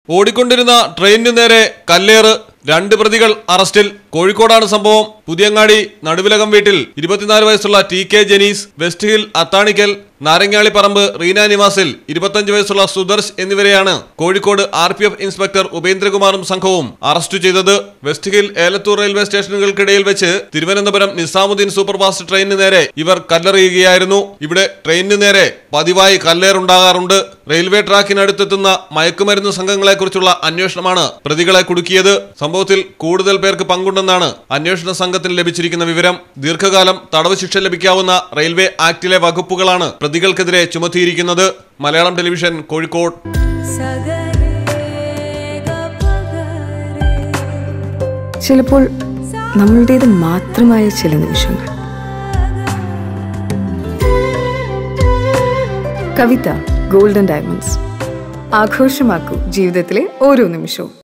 ഓടിക്കൊണ്ടിരുന്ന ട്രെയിനിനു നേരെ കല്ലേറ് രണ്ട് പ്രതികൾ അറസ്റ്റിൽ കോഴിക്കോടാണ് സംഭവം പുതിയങ്ങാടി നടുവിലകം വീട്ടിൽ ഇരുപത്തിനാല് വയസ്സുള്ള ടി കെ ജനീസ് വെസ്റ്റ് ഹിൽ അത്താണിക്കൽ നാരങ്ങാളിപ്പറമ്പ് റീന നിവാസിൽ ഇരുപത്തഞ്ച് വയസ്സുള്ള സുദർശ് എന്നിവരെയാണ് Kozhikode R P F inspector ഉപേന്ദ്രകുമാറും സംഘവും അറസ്റ്റ് ചെയ്തത് വെസ്റ്റ് ഹിൽ ഏലത്തൂർ റെയിൽവേ സ്റ്റേഷനുകൾക്കിടയിൽ വെച്ച് തിരുവനന്തപുരം നിസാമുദ്ദീൻ സൂപ്പർഫാസ്റ്റ് ട്രെയിനിന് നേരെ ഇവർ കല്ലെറിയുകയായിരുന്നു ഇവിടെ ട്രെയിനിന് നേരെ പതിവായി കല്ലേറുണ്ടാകാറുണ്ട് റെയിൽവേ ട്രാക്കിനടുത്തെത്തുന്ന മയക്കുമരുന്ന് സംഘങ്ങളെക്കുറിച്ചുള്ള അന്വേഷണമാണ് പ്രതികളെ കുടുക്കിയത് സംഭവത്തിൽ കൂടുതൽ പേർക്ക് പങ്കുണ്ടെന്നാണ് അന്വേഷണ സംഘത്തിന് ലഭിച്ചിരിക്കുന്ന വിവരം ദീർഘകാലം തടവ് ശിക്ഷ ലഭിക്കാവുന്ന റെയിൽവേ ആക്ടിലെ വകുപ്പുകളാണ് പ്രതികൾക്കെതിരെ ചുമത്തിയിരിക്കുന്നത് മലയാളം ടെലിവിഷൻ കോഴിക്കോട് ചിലപ്പോൾ നമ്മളുടേത് മാത്രമായ ചില നിമിഷങ്ങൾ കവിത ഗോൾഡൻ ഡയമണ്ട്സ് ആഘോഷമാക്കൂ ജീവിതത്തിലെ ഓരോ നിമിഷവും